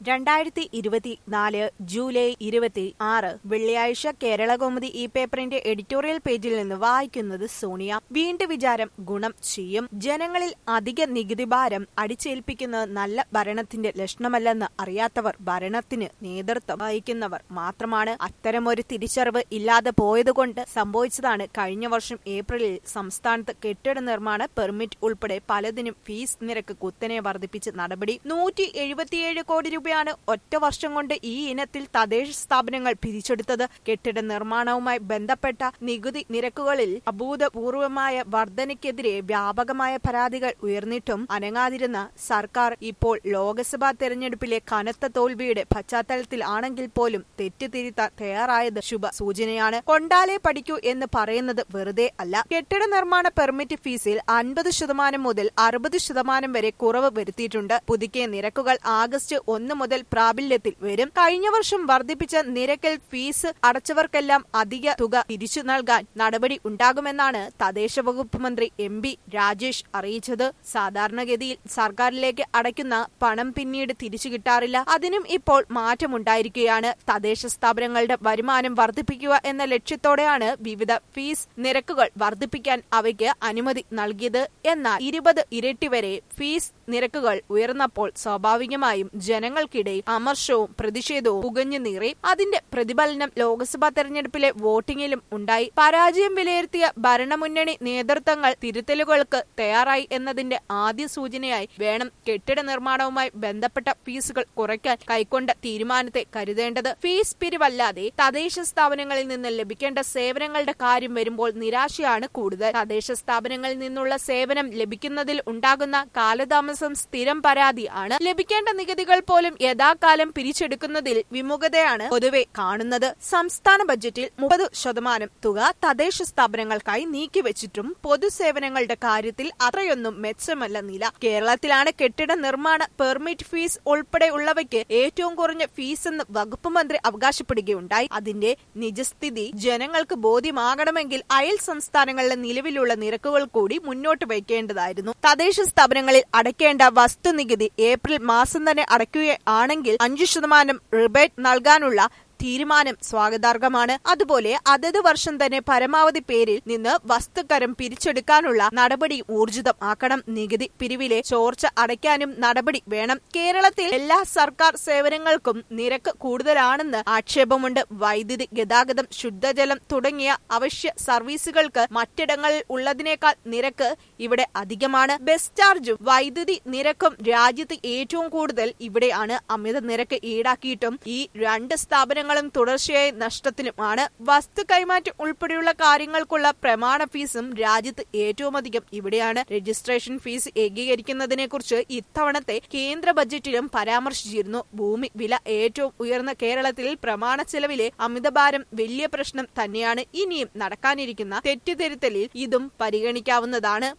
രണ്ടായിരത്തി ഇരുപത്തിനാല് ജൂലൈ ഇരുപത്തി ആറ് വെള്ളിയാഴ്ച കേരളകൗമുദി ഈ പേപ്പറിന്റെ എഡിറ്റോറിയൽ പേജിൽ നിന്ന് വായിക്കുന്നത് സോണിയ വീണ്ടും വിചാരം ഗുണം ചെയ്യും ജനങ്ങളിൽ അധിക നികുതി ഭാരം അടിച്ചേൽപ്പിക്കുന്നത് നല്ല ഭരണത്തിന്റെ ലക്ഷണമല്ലെന്ന് അറിയാത്തവർ ഭരണത്തിന് നേതൃത്വം വഹിക്കുന്നവർ മാത്രമാണ് അത്തരമൊരു തിരിച്ചറിവ് ഇല്ലാതെ പോയതുകൊണ്ട് സംഭവിച്ചതാണ് കഴിഞ്ഞ വർഷം ഏപ്രിലിൽ സംസ്ഥാനത്ത് കെട്ടിട നിർമ്മാണ പെർമിറ്റ് ഉൾപ്പെടെ പലതിനും ഫീസ് നിരക്ക് കുത്തനെ വർദ്ധിപ്പിച്ച് നടപടി നൂറ്റി എഴുപത്തിയേഴ് കോടി രൂപയാണ് ഒറ്റ വർഷം കൊണ്ട് ഈ ഇനത്തിൽ തദ്ദേശ സ്ഥാപനങ്ങൾ പിരിച്ചെടുത്തത് കെട്ടിട നിർമ്മാണവുമായി ബന്ധപ്പെട്ട നികുതി നിരക്കുകളിൽ അഭൂതപൂർവമായ വർധനയ്ക്കെതിരെ വ്യാപകമായ പരാതികൾ ഉയർന്നിട്ടും അനങ്ങാതിരുന്ന സർക്കാർ ഇപ്പോൾ ലോക്സഭാ തെരഞ്ഞെടുപ്പിലെ കനത്ത തോൽവിയുടെ പശ്ചാത്തലത്തിൽ ആണെങ്കിൽ പോലും തെറ്റുതിരുത്താൻ തയ്യാറായത് ശുഭ സൂചനയാണ് കൊണ്ടാലേ പഠിക്കൂ എന്ന് പറയുന്നത് വെറുതെ അല്ല കെട്ടിട നിർമ്മാണ പെർമിറ്റ് ഫീസിൽ അൻപത് ശതമാനം മുതൽ അറുപത് ശതമാനം വരെ കുറവ് വരുത്തിയിട്ടുണ്ട് പുതുക്കിയ നിരക്കുകൾ ആഗസ്റ്റ് ഒന്ന് മുതൽ പ്രാബല്യത്തിൽ വരും കഴിഞ്ഞ വർഷം വർദ്ധിപ്പിച്ച നിരക്കിൽ ഫീസ് അടച്ചവർക്കെല്ലാം അധിക തുക തിരിച്ചു നൽകാൻ നടപടി ഉണ്ടാകുമെന്നാണ് തദ്ദേശ വകുപ്പ് മന്ത്രി എം ബി രാജേഷ് അറിയിച്ചത് സാധാരണഗതിയിൽ സർക്കാരിലേക്ക് അടയ്ക്കുന്ന പണം പിന്നീട് തിരിച്ചു കിട്ടാറില്ല അതിനും ഇപ്പോൾ മാറ്റമുണ്ടായിരിക്കുകയാണ് തദ്ദേശ സ്ഥാപനങ്ങളുടെ വരുമാനം വർദ്ധിപ്പിക്കുക എന്ന ലക്ഷ്യത്തോടെയാണ് വിവിധ ഫീസ് നിരക്കുകൾ വർദ്ധിപ്പിക്കാൻ അവയ്ക്ക് അനുമതി നൽകിയത് എന്നാൽ ഇരുപത് ഇരട്ടി വരെ ഫീസ് നിരക്കുകൾ ഉയർന്നപ്പോൾ സ്വാഭാവികമായും ജനങ്ങൾക്കിടയിൽ അമർഷവും പ്രതിഷേധവും പുകഞ്ഞു നീറി അതിന്റെ പ്രതിഫലനം ലോക്സഭാ തെരഞ്ഞെടുപ്പിലെ വോട്ടിംഗിലും ഉണ്ടായി പരാജയം വിലയിരുത്തിയ ഭരണമുന്നണി നേതൃത്വങ്ങൾ തിരുത്തലുകൾക്ക് തയ്യാറായി എന്നതിന്റെ ആദ്യ സൂചനയായി വേണം കെട്ടിട നിർമ്മാണവുമായി ബന്ധപ്പെട്ട ഫീസുകൾ കുറയ്ക്കാൻ കൈക്കൊണ്ട തീരുമാനത്തെ കരുതേണ്ടത് ഫീസ് പിരിവല്ലാതെ തദ്ദേശ സ്ഥാപനങ്ങളിൽ നിന്ന് ലഭിക്കേണ്ട സേവനങ്ങളുടെ കാര്യം വരുമ്പോൾ നിരാശയാണ് കൂടുതൽ തദ്ദേശ സ്ഥാപനങ്ങളിൽ നിന്നുള്ള സേവനം ലഭിക്കുന്നതിൽ ഉണ്ടാകുന്ന കാലതാമസം സ്ഥിരം പരാതിയാണ് ലഭിക്കേണ്ട നികുതികൾ പോലും യഥാകാലം പിരിച്ചെടുക്കുന്നതിൽ വിമുഖതയാണ് പൊതുവെ കാണുന്നത് സംസ്ഥാന ബജറ്റിൽ മുപ്പത് ശതമാനം തുക തദ്ദേശ സ്ഥാപനങ്ങൾക്കായി നീക്കിവെച്ചിട്ടും പൊതുസേവനങ്ങളുടെ കാര്യത്തിൽ അത്രയൊന്നും മെച്ചമല്ല നില കേരളത്തിലാണ് കെട്ടിട നിർമ്മാണ പെർമിറ്റ് ഫീസ് ഉൾപ്പെടെയുള്ളവയ്ക്ക് ഏറ്റവും കുറഞ്ഞ ഫീസ് എന്ന് വകുപ്പ് മന്ത്രി അവകാശപ്പെടുകയുണ്ടായി അതിന്റെ നിജസ്ഥിതി ജനങ്ങൾക്ക് ബോധ്യമാകണമെങ്കിൽ അയൽ സംസ്ഥാനങ്ങളിലെ നിലവിലുള്ള നിരക്കുകൾ കൂടി മുന്നോട്ട് വയ്ക്കേണ്ടതായിരുന്നു തദ്ദേശ സ്ഥാപനങ്ങളിൽ അടയ്ക്കേണ്ട വസ്തുനികുതി ഏപ്രിൽ മാസം തന്നെ അടയ്ക്കുകയാണെങ്കിൽ അഞ്ചു ശതമാനം റിബേറ്റ് നൽകാനുള്ള തീരുമാനം സ്വാഗതാർഹമാണ് അതുപോലെ അതത് വർഷം തന്നെ പരമാവധി പേരിൽ നിന്ന് വസ്തുക്കരം പിരിച്ചെടുക്കാനുള്ള നടപടി ഊർജിതം ആക്കണം നികുതി പിരിവിലെ ചോർച്ച അടയ്ക്കാനും നടപടി വേണം കേരളത്തിൽ എല്ലാ സർക്കാർ സേവനങ്ങൾക്കും നിരക്ക് കൂടുതലാണെന്ന് ആക്ഷേപമുണ്ട് വൈദ്യുതി ഗതാഗതം ശുദ്ധജലം തുടങ്ങിയ അവശ്യ സർവീസുകൾക്ക് മറ്റിടങ്ങളിൽ ഉള്ളതിനേക്കാൾ നിരക്ക് ഇവിടെ അധികമാണ് ബസ് ചാർജും വൈദ്യുതി നിരക്കും രാജ്യത്ത് ഏറ്റവും കൂടുതൽ ഇവിടെയാണ് അമിത നിരക്ക് ഈടാക്കിയിട്ടും ഈ രണ്ട് സ്ഥാപനങ്ങൾ സ്ഥാപനങ്ങളും തുടർച്ചയായി നഷ്ടത്തിലുമാണ് വസ്തു കൈമാറ്റം ഉൾപ്പെടെയുള്ള കാര്യങ്ങൾക്കുള്ള പ്രമാണ ഫീസും രാജ്യത്ത് ഏറ്റവും അധികം ഇവിടെയാണ് രജിസ്ട്രേഷൻ ഫീസ് ഏകീകരിക്കുന്നതിനെ കുറിച്ച് ഇത്തവണത്തെ കേന്ദ്ര ബജറ്റിലും പരാമർശിച്ചിരുന്നു ഭൂമി വില ഏറ്റവും ഉയർന്ന കേരളത്തിൽ പ്രമാണ ചെലവിലെ അമിതഭാരം വലിയ പ്രശ്നം തന്നെയാണ് ഇനിയും നടക്കാനിരിക്കുന്ന തെറ്റിദ്ധരുത്തലിൽ ഇതും പരിഗണിക്കാവുന്നതാണ്